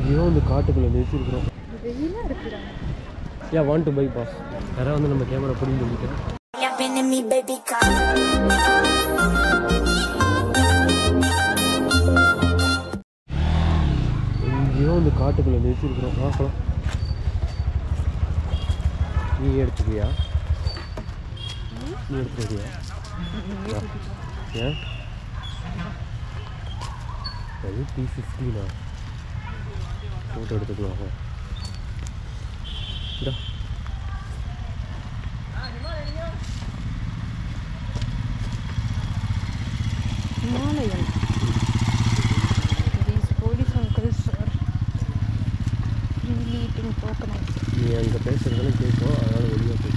எங்கேயோ இந்த காட்டுக்குள்ளே நிறுத்திருக்கிறோம் வெயிலாக இருக்குடா ஏன் வாண்ட் டு பை பாஸ் யாராவது வந்து நம்ம கேமரா பிடிங்க சொல்லிக்கிறேன் I've been in me, baby, come. எங்கேயோ இந்த காட்டுக்குள்ளே நிறுத்திருக்கிறோம் பார்க்கலாம் நீ எடுத்துக்கியா நீ எடுத்துக்கியா ஏன் அது டி ஃபிஃப்டினா ஃபோட்டோ எடுத்துக்கலாம் வா. இந்தா Himalayan. These police uncles are really eating coconuts. நீ அங்கே பேசுகிறதெல்லாம் கேட்கும் அதனால் வெளியே போய்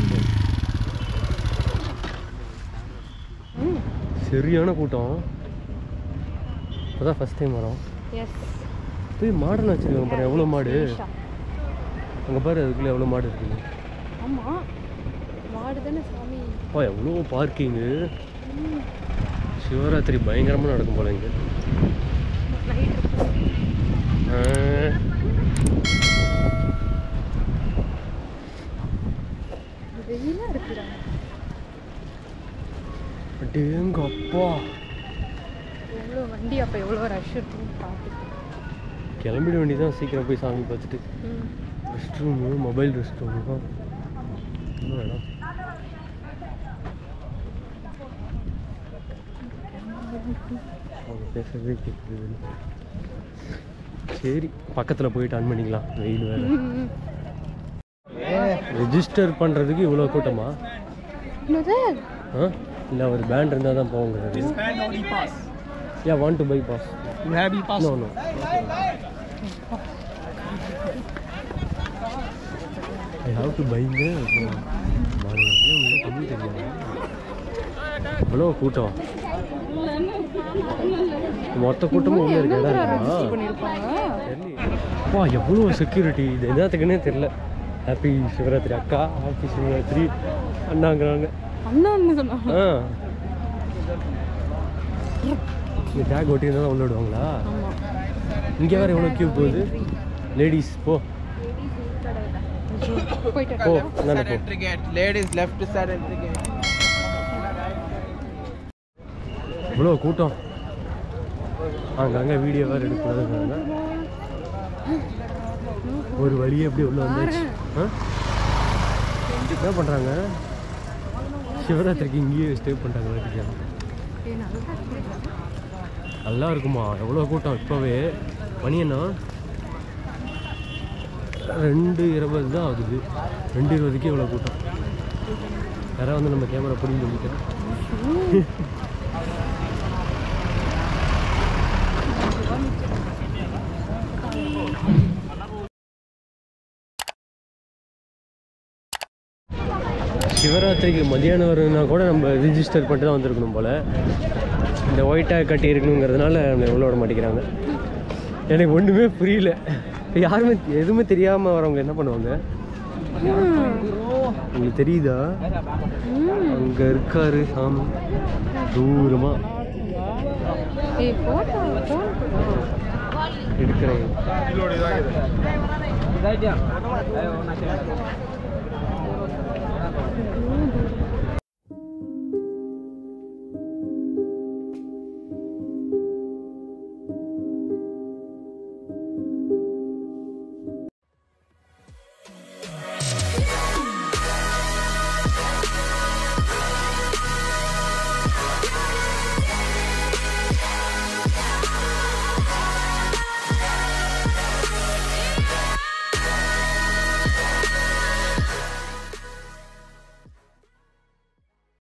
Mm. சரியான கூட்டம் இப்போதான் ஃபஸ்ட் டைம் வரோம் Yes. போய் மாடுன்னு வச்சுருக்காங்க பாரு எவ்வளோ மாடு Isha. அங்கே பாரு அதுக்குள்ளே எவ்வளோ மாடு இருக்குது ஆமா மாடு தானே சாமி அப்பா எவ்வளோ பார்க்கிங்கு சிவராத்திரி பயங்கரமாக நடக்கும் போல இங்கே நைட் ஆ. வெயிலாக இருக்குடா அடேங்க அப்பா எவ்வளோ வண்டி அப்போ எவ்வளோ ரஷ் இருக்குன்னு பார்த்து கிளம்பிட வேண்டியதான் சீக்கிரம் போய் சாமி பார்த்துட்டு ம் rest room mobile rest room தான் இன்னும் இடம் அவங்க பேசுறதே கேட்குது சரி பக்கத்தில் போயிட்டு ஆன் பண்ணிக்கலாம் வெயில் வேறு ம். ரெஜிஸ்டர் பண்ணுறதுக்கு இவ்வளோ கூட்டமா என்னது ஆ இல்லை ஒரு பேண்ட் இருந்தால் தான் போங்கிறது Band only pass. You want to buy pass You have e-pass? No no I have to பைங்க தமிழ் தெரியாது இவ்வளோ கூட்டம் மொத்த கூட்டமும் உள்ள இருக்க இடம் இருக்குமா ரெஜிஸ்டர் பண்ணியிருப்பாங்க அப்பா எவ்வளோ செக்யூரிட்டி இது என்னத்துக்குன்னே தெரில ஹாப்பி சிவராத்திரி அக்கா ஹாப்பி சிவராத்திரி அண்ணாங்கிறாங்க அண்ணான்னு சொன்னாங்க ஆ இந்த டேக் ஒட்டியிருந்தா தான் உள்ள விடுவாங்களா ஆமாம் இங்கே வேறு எவ்வளோ கியூ போகுது லேடிஸ் போ போயிட்டு போ வரேன். என்னென்ன Side போ entry gate. Ladies left side entry gate. இவ்வளோ கூட்டம் அங்கங்கே வீடியோ வேறு எடுக்கக்கூடாதுங்கிறாங்க ஒரு வழியே அப்படியே உள்ள வந்தாச்சு ஆ என்ன பண்ணுறாங்க சிவராத்திரிக்கு இங்கேயே ஸ்டே பண்ணுறாங்க வீட்டுக்கு ஏய், நல்லா இருக்கு. நல்லா இருக்குமா எவ்வளோ கூட்டம் இப்போவே மணி என்ன ரெண்டு இருபது தான் ஆகுது ரெண்டு இருபதுக்கே இவ்வளோ கூட்டம் யாராவது வந்து நம்ம கேமரா பிடிங்க சொல்லிக்கிறேன் சிவராத்திரிக்கு மதியானம் வருதுன்னா கூட நம்ம ரிஜிஸ்டர் பண்ணிட்டு தான் வந்திருக்கணும் போல் இந்த ஒயிட்டாக கட்டி இருக்கணுங்கிறதுனால நம்மளை உள்ள விட மாட்டேங்கிறாங்க எனக்கு ஒன்றுமே புரியல யாருமே எதுவுமே தெரியாமல் வரவங்க என்ன பண்ணுவாங்க உங்களுக்கு தெரியுதா அங்கே இருக்காரு சாமி தூரமாக ஏய் போட்டோ ஃபோன் எடுக்கிறேன் தூரம்